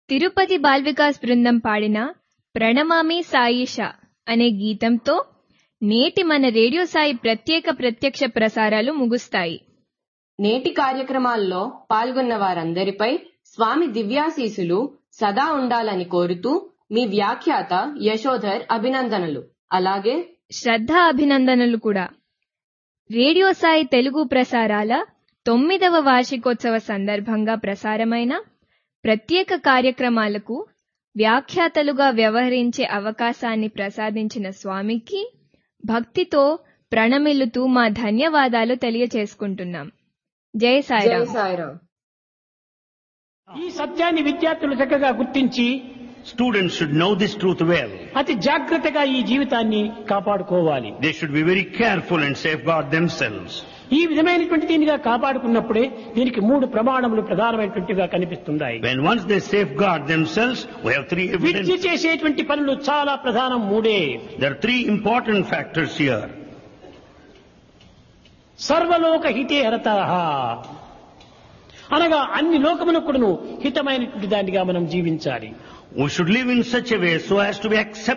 Tirupati ball Vikas బృందం పాడిన ప్రణమామి సాయిష అనే గీతంతో నేటి మన రేడియో సాయి ప్రత్యేక ప్రత్యక్ష ప్రసారాలు ముగుస్తాయి నేటి కార్యక్రమాల్లో పాల్గొన్న వారందరిపై స్వామి దివ్యాశీసులు సదా ఉండాలని కోరుతూ మీ వ్యాఖ్యాత యశోధర్ అభినందనలు అలాగే శ్రద్ధ అభినందనలు కూడా రేడియో సాయి తెలుగు ప్రసారాల తొమ్మిదవ వార్షికోత్సవ సందర్భంగా ప్రసారమైన ప్రత్యేక కార్యక్రమాలకు వ్యాఖ్యాతలుగా వ్యవహరించే అవకాశాన్ని ప్రసాదించిన స్వామికి భక్తితో ప్రణమిల్లుతూ మా ధన్యవాదాలు తెలియచేసుకుంటున్నాం జై జై సాయిరామ్ సాయిరాం ఈ సత్యాన్ని విద్యార్థులు చక్కగా గుర్తించి Students should know this truth well. అతి జాగ్రత్తగా ఈ జీవితాన్ని కాపాడుకోవాలి They should be very careful and safeguard themselves. ఈ విధమైనటువంటి దీనిగా కాపాడుకున్నప్పుడే దీనికి మూడు ప్రమాణములు ప్రధానమైనటువంటిగా కనిపిస్తున్నాయి When once they safeguard themselves, we have three Vidya evidence. చేసేటువంటి పనులు చాలా ప్రధానం మూడే There are three important factors here. సర్వలోక హితే హరత అనగా అన్ని లోకములకును హితమైనటువంటి దానిగా మనం జీవించాలి We should live in such a way so as to be accepted